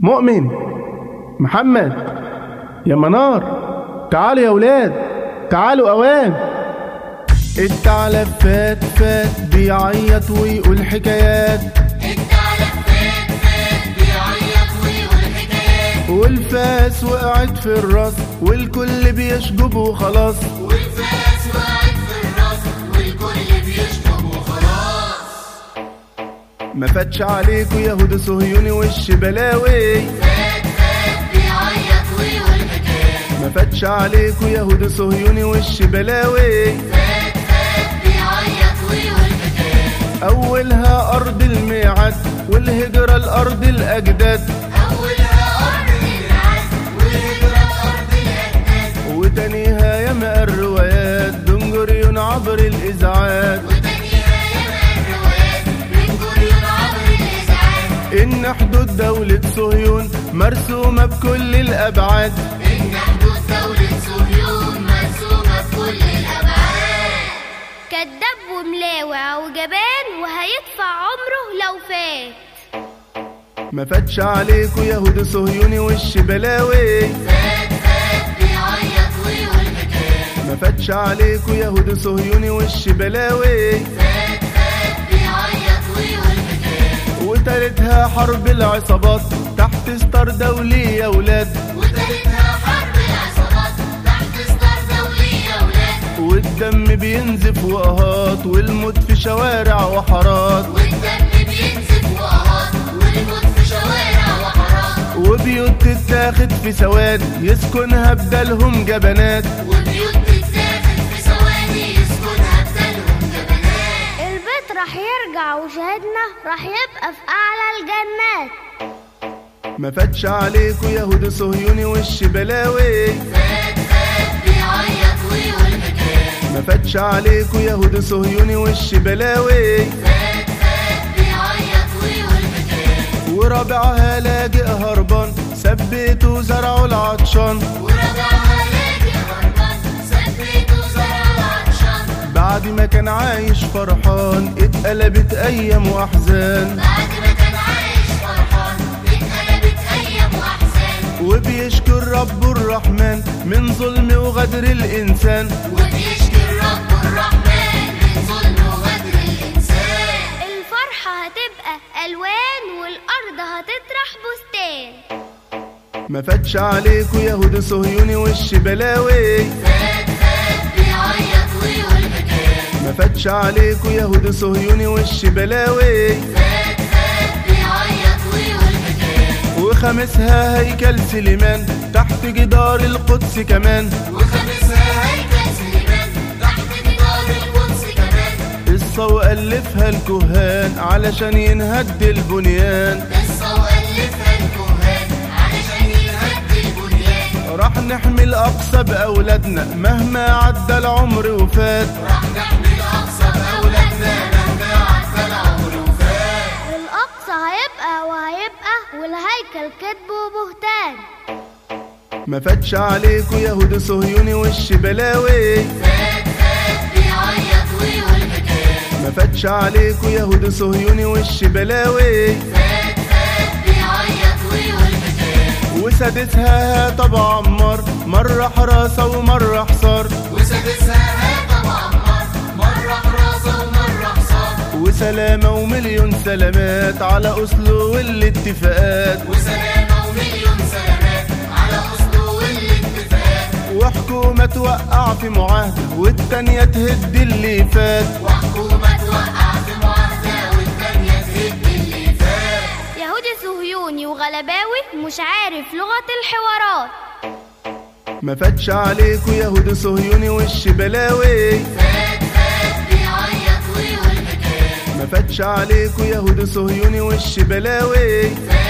مؤمن محمد يا منار تعالوا يا ولاد تعالوا اوام الثعلب فات فات بيعيط ويقول حكايات الثعلب فات فات بيعيط ويقول حكايات والفاس وقعت في الراس والكل بيشجب وخلاص والفاس وقعت في الراس والكل بيشرب وخلاص ما فاتش عليكوا يهود صهيوني وش بلاوي فات فات بيعيط ويقول حكايات ما فاتش عليكوا يهود صهيوني وش بلاوي فات فات بيعيط ويقول حكايات اولها ارض الميعاد والهجرة الارض الاجداد أولها أرض العز والهجرة أرض الأجداد وتانيها ياما الروايات دنجريون عبر الاذاعات وتانيها ياما الروايات من جريون عبر الإذاعات ان حدود دولة صهيون مرسومة بكل الابعاد إن حدود دولة صهيون مرسومة بكل الأبعاد كداب وملاوع وجبان وهيدفع عمره لو فات ما فاتش عليكوا يهود صهيوني وش بلاوي فات فات بيعيط ويقول حكايات ما فاتش عليكوا يهود صهيوني وش بلاوي فات فات بيعيط ويقول حكايات وتالتها حرب العصابات تحت ستار دولي يا ولاد وتالتها حرب العصابات تحت ستار دولي يا ولاد والدم بينزف وقهات والموت في شوارع وحارات والدم بينزف وقهات والموت في شوارع وحارات وبيوت تتاخد في ثواني يسكنها بدلهم جبنات وبيوت تتاخد في ثواني يسكنها بدلهم جبنات البيت راح يرجع وشهدنا راح يبقى في أعلى الجنات ما فاتش عليكوا يهود صهيوني وش بلاوي فات فات بيعيط ويقول حكايات ما فاتش عليكوا يهود صهيوني وش بلاوي فات فات بيعيط ويقول حكايات ورابعها لاجئ هربان ثبتوا زرعوا العطشان ورجعها لاجئ هربان ثبتوا زرع العطشان بعد ما كان عايش فرحان اتقلبت ايام واحزان بعد ما كان عايش فرحان اتقلبت ايام واحزان وبيشكر ربه الرحمن من ظلم وغدر الانسان وبيشكي الرب الرحمن من ظلم وغدر الانسان الفرحة هتبقى ألوان والأرض هتطرح بستان ما فاتش عليكوا يهود صهيوني وش بلاوي فات فات بيعيط ويقول حكايات ما فاتش عليكوا يهود صهيوني وش بلاوي فات فات بيعيط ويقول حكايات وخامسها هيكل سليمان تحت جدار القدس كمان وخامسها هيكل سليمان تحت جدار القدس كمان قصة وألفها الكهان علشان ينهد البنيان قصة وألفها الكهان علشان يهدي البنيان راح نحمي الأقصى بأولادنا مهما عدى العمر وفات راح نحمي الأقصى بأولادنا مهما عدى العمر وفات الأقصى هيبقى وهيبقى والهيكل كذب وبهتان ما فاتش عليكوا يهود صهيوني وش بلاوي فات فات بيعيط ويقول حكايات ما فاتش عليكوا يهود صهيوني وش بلاوي فات فات بيعيط ويقول حكايات وسادسها طب عمار مرة حراسة ومرة حصار وسادسها هات وعمار مرة حراسة ومرة حصار وسلامة ومليون سلامات على أصله والاتفاقات وسلامة ومليون سلامات على أصله والاتفاقات وحكومة توقع في معاهدة والتانية تهد اللي فات وحكومة توقع في معاهدة والتانية تهد اللي فات يهودي صهيوني وغلباوي مش عارف لغة الحوارات ما فاتش عليكوا يهود صهيوني وش بلاوي فات فات بيعيط ويقول حكايات ما فاتش عليكوا يهود صهيوني وش بلاوي فات